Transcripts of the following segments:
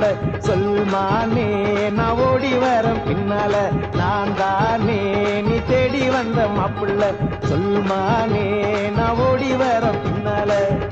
மாப்பிள்ள சொல்மானே நான் ஓடி வரம் பின்னால நான் தானே நீ தேடி வந்த மாப்பிள்ள சொல்மானே நான் ஓடி வரம் பின்னால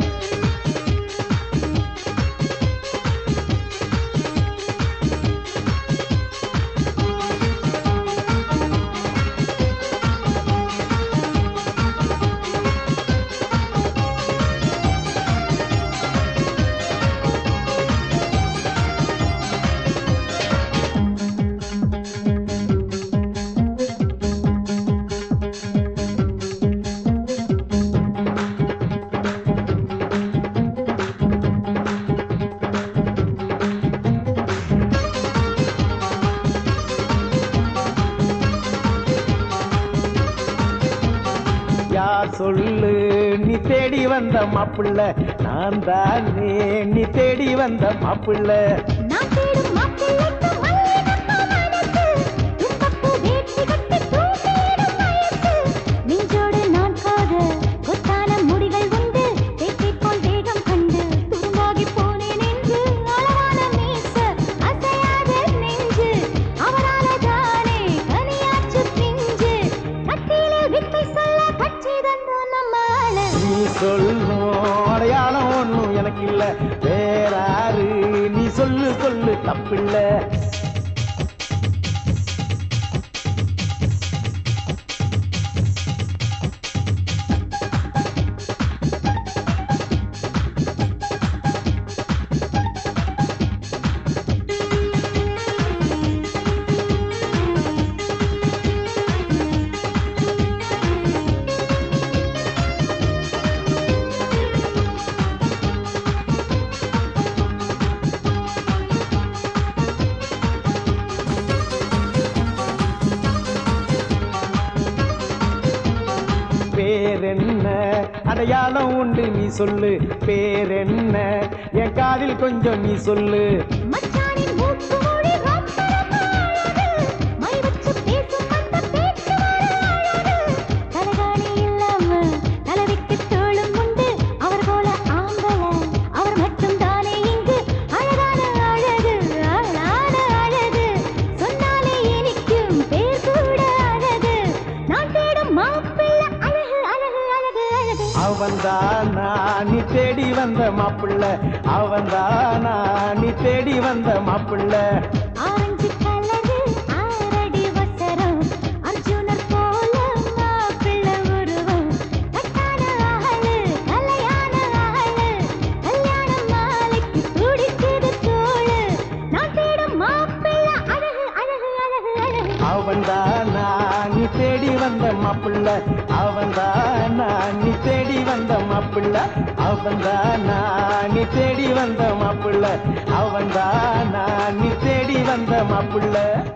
யார் சொல்லு நீ தேடி வந்த மாப்பிள்ள நான் தானே நீ தேடி வந்த மாப்பிள்ள நான் தேடும் மாப்பிள்ளைக்கு மல்லிகைப்பூ மனசு, தும்பப்பூ வேட்டி கட்டி தூக்கிடும் வயசு. நெஞ்சோடு நான் காத, கொத்தான முடிகள் உண்டு, தேக்கைப் போல் வேகம் கண்டு, துரும்பாகிப் போனேன் என்று அளவான மீச, அசையாத நெஞ்சு, அவராலதானே கனியாச்சு பிஞ்சு. கத்தியிலே வித்தை சொல்ல கட்சி தந்தோம் நம்ம ஆளு. நீ சொல்லும் அடையாளம் ஒண்ணும் எனக்கு இல்ல வேறாரு நீ சொல்லு சொல்லு தப்பில்ல பேரென்ன அடையாளம் உண்டு நீ சொல்லு பேரென்ன என் காதில் கொஞ்சம் நீ சொல்லு மச்சானின் மூக்கு மொழி ரொம்ப ரொம்ப அழகு. மை வச்சு பேசும் அந்த பேச்சு வர அழகு. தலகாணி இல்லாம தலைவிக்கு தோளும் உண்டு. அவர் போல ஆம்பளை, அவர் மட்டும்தானே இங்கு அழகான அழகு, ஆளான அழகு. சொன்னாலே இனிக்கும் பேர் கூட அழகு. நான் தேடும் மாப்பிள்ளை அழகு, அழகு, அழகு, அழகு. அவன்தானா நீ தேடி வந்த மாப்பிள்ள அவன்தானா நீ தேடி வந்த மாப்பிள்ள ஆரஞ்சு கலரு ஆரடி வசரம் அர்ஜுனர் போல மாப்பிள்ளை உருவம் கட்டான ஆளு கலையான ஆளு கல்யாண மாலைக்கு துடிக்குது தோளு நான் தேடும் மாப்பிள்ளை அழகு அழகு அழகு அழகு அவன்தானா நீ தேடி வந்த மாப்பிள்ள அவன்தானா நீ தேடி வந்த மாப்பிள்ள அவன்தானா நீ தேடி வந்த மாப்பிள்ள அவன்தானா நீ தேடி வந்த மாப்பிள்ள